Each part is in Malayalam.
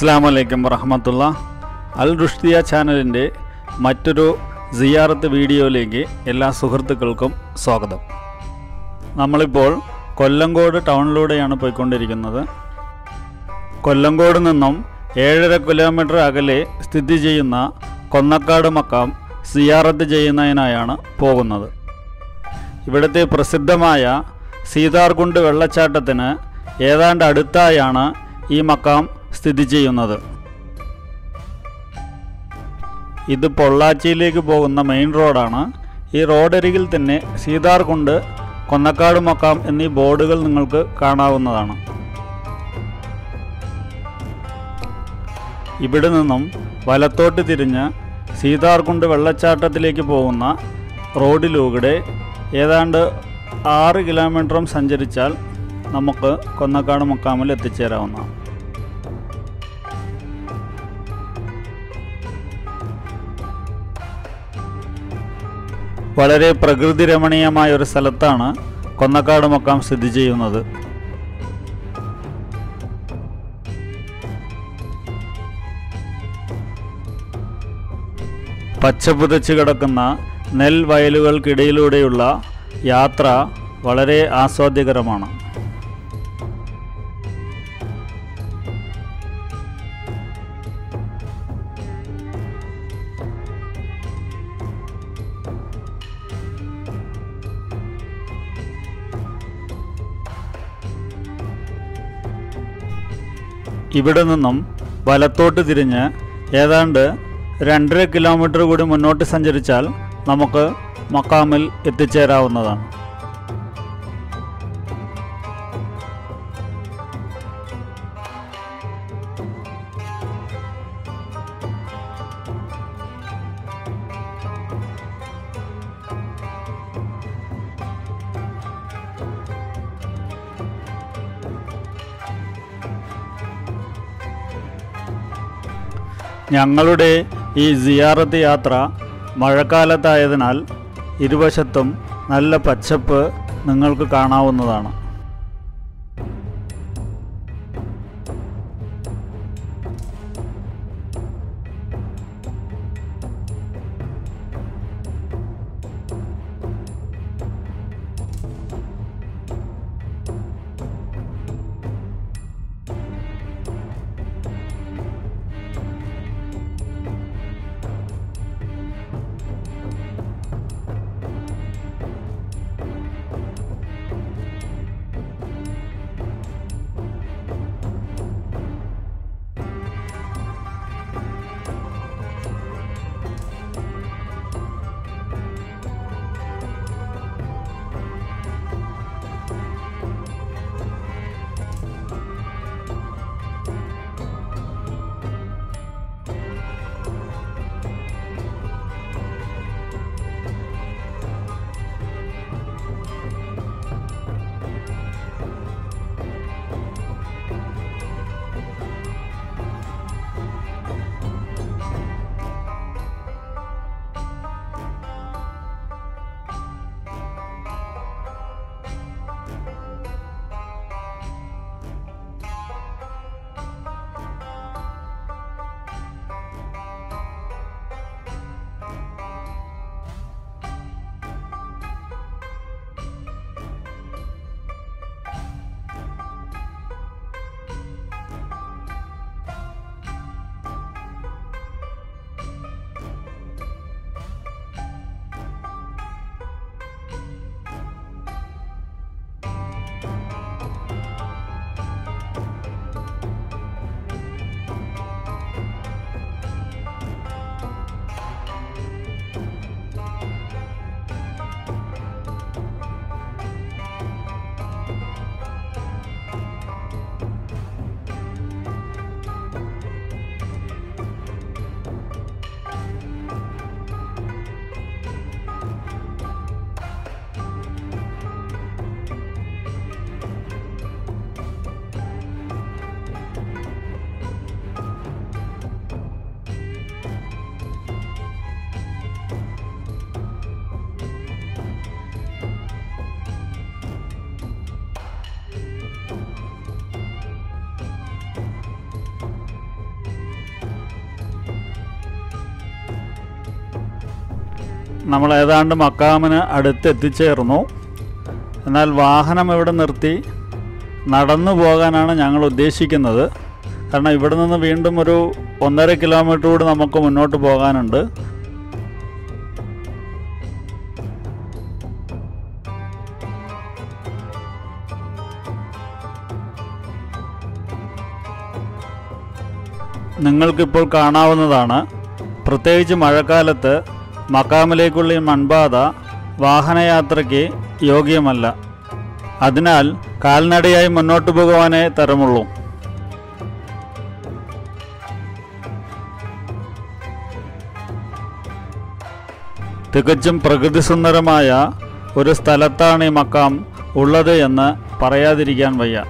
അസ്സാം വലൈക്കും വറഹമത്തുള്ള അൽ റുഷ്ദിയ ചാനലിൻ്റെ മറ്റൊരു സിയാറത്ത് വീഡിയോയിലേക്ക് എല്ലാ സുഹൃത്തുക്കൾക്കും സ്വാഗതം നമ്മളിപ്പോൾ കൊല്ലങ്കോട് ടൗണിലൂടെയാണ് പോയിക്കൊണ്ടിരിക്കുന്നത് കൊല്ലങ്കോട് നിന്നും ഏഴര കിലോമീറ്റർ അകലെ സ്ഥിതി ചെയ്യുന്ന കൊന്നക്കാട് മക്കാം സിയാറത്ത് ചെയ്യുന്നതിനായാണ് പോകുന്നത് ഇവിടുത്തെ പ്രസിദ്ധമായ സീതാർകുണ്ട് വെള്ളച്ചാട്ടത്തിന് ഏതാണ്ട് അടുത്തായാണ് ഈ മക്കാം സ്ഥിതി ചെയ്യുന്നത് ഇത് പൊള്ളാച്ചിയിലേക്ക് പോകുന്ന മെയിൻ റോഡാണ് ഈ റോഡരികിൽ തന്നെ സീതാർകുണ്ട് കൊന്നക്കാട് മക്കാം എന്നീ ബോർഡുകൾ നിങ്ങൾക്ക് കാണാവുന്നതാണ് ഇവിടെ നിന്നും വലത്തോട്ട് തിരിഞ്ഞ് സീതാർകുണ്ട് വെള്ളച്ചാട്ടത്തിലേക്ക് പോകുന്ന റോഡിലൂടെ ഏതാണ്ട് ആറ് കിലോമീറ്ററും സഞ്ചരിച്ചാൽ നമുക്ക് കൊന്നക്കാട് മുക്കാമിൽ എത്തിച്ചേരാവുന്നതാണ് വളരെ പ്രകൃതി രമണീയമായ ഒരു സ്ഥലത്താണ് കൊന്നക്കാട് മക്കാം സ്ഥിതി ചെയ്യുന്നത് പച്ചപ്പുതച്ച് കിടക്കുന്ന നെൽവയലുകൾക്കിടയിലൂടെയുള്ള യാത്ര വളരെ ആസ്വാദ്യകരമാണ് ഇവിടെ നിന്നും വലത്തോട്ട് തിരിഞ്ഞ് ഏതാണ്ട് രണ്ടര കിലോമീറ്റർ കൂടി മുന്നോട്ട് സഞ്ചരിച്ചാൽ നമുക്ക് മക്കാമിൽ എത്തിച്ചേരാവുന്നതാണ് ഞങ്ങളുടെ ഈ സിയാറത്ത് യാത്ര മഴക്കാലത്തായതിനാൽ ഇരുവശത്തും നല്ല പച്ചപ്പ് നിങ്ങൾക്ക് കാണാവുന്നതാണ് നമ്മൾ ഏതാണ്ട് മക്കാമിന് അടുത്ത് എത്തിച്ചേർന്നു എന്നാൽ വാഹനം ഇവിടെ നിർത്തി നടന്നു പോകാനാണ് ഞങ്ങൾ ഉദ്ദേശിക്കുന്നത് കാരണം ഇവിടെ നിന്ന് വീണ്ടും ഒരു ഒന്നര കിലോമീറ്റർ കൂടി നമുക്ക് മുന്നോട്ട് പോകാനുണ്ട് നിങ്ങൾക്കിപ്പോൾ കാണാവുന്നതാണ് പ്രത്യേകിച്ച് മഴക്കാലത്ത് മക്കാമിലേക്കുള്ള ഈ മൺപാത വാഹനയാത്രയ്ക്ക് യോഗ്യമല്ല അതിനാൽ കാൽനടയായി മുന്നോട്ട് പോകുവാനേ തരമുള്ളൂ തികച്ചും പ്രകൃതിസുന്ദരമായ ഒരു സ്ഥലത്താണ് ഈ മക്കാം ഉള്ളത് എന്ന് പറയാതിരിക്കാൻ വയ്യ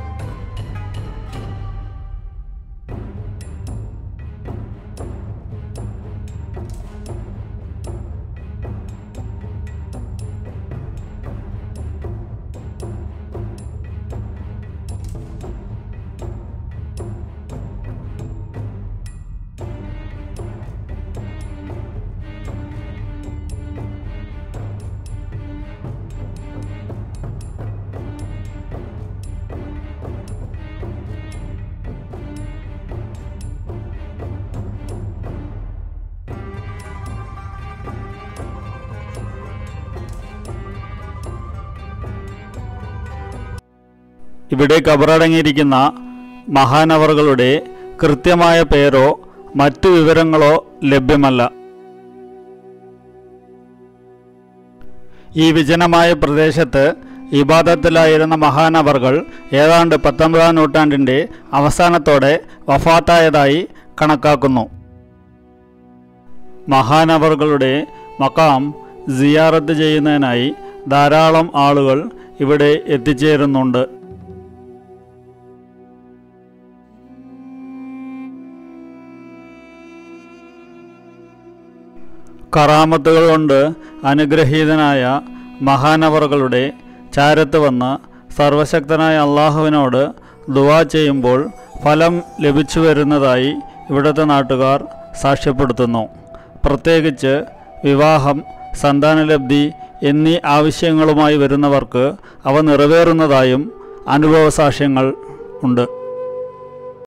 ഇവിടെ കബറടങ്ങിയിരിക്കുന്ന മഹാനവറുകളുടെ കൃത്യമായ പേരോ മറ്റു വിവരങ്ങളോ ലഭ്യമല്ല ഈ വിജനമായ പ്രദേശത്ത് ഇബാദത്തിലായിരുന്ന മഹാനവറുകൾ ഏതാണ്ട് പത്തൊമ്പതാം നൂറ്റാണ്ടിൻ്റെ അവസാനത്തോടെ വഫാത്തായതായി കണക്കാക്കുന്നു മഹാനവറുകളുടെ മക്കാം സിയാറത്ത് ചെയ്യുന്നതിനായി ധാരാളം ആളുകൾ ഇവിടെ എത്തിച്ചേരുന്നുണ്ട് കറാമത്തുകൾ കൊണ്ട് അനുഗ്രഹീതനായ മഹാനവറുകളുടെ ചാരത്ത് വന്ന് സർവശക്തനായ അള്ളാഹുവിനോട് ദുവാ ചെയ്യുമ്പോൾ ഫലം ലഭിച്ചു വരുന്നതായി ഇവിടുത്തെ നാട്ടുകാർ സാക്ഷ്യപ്പെടുത്തുന്നു പ്രത്യേകിച്ച് വിവാഹം സന്താനലബ്ധി എന്നീ ആവശ്യങ്ങളുമായി വരുന്നവർക്ക് അവ നിറവേറുന്നതായും അനുഭവസാക്ഷ്യങ്ങൾ ഉണ്ട്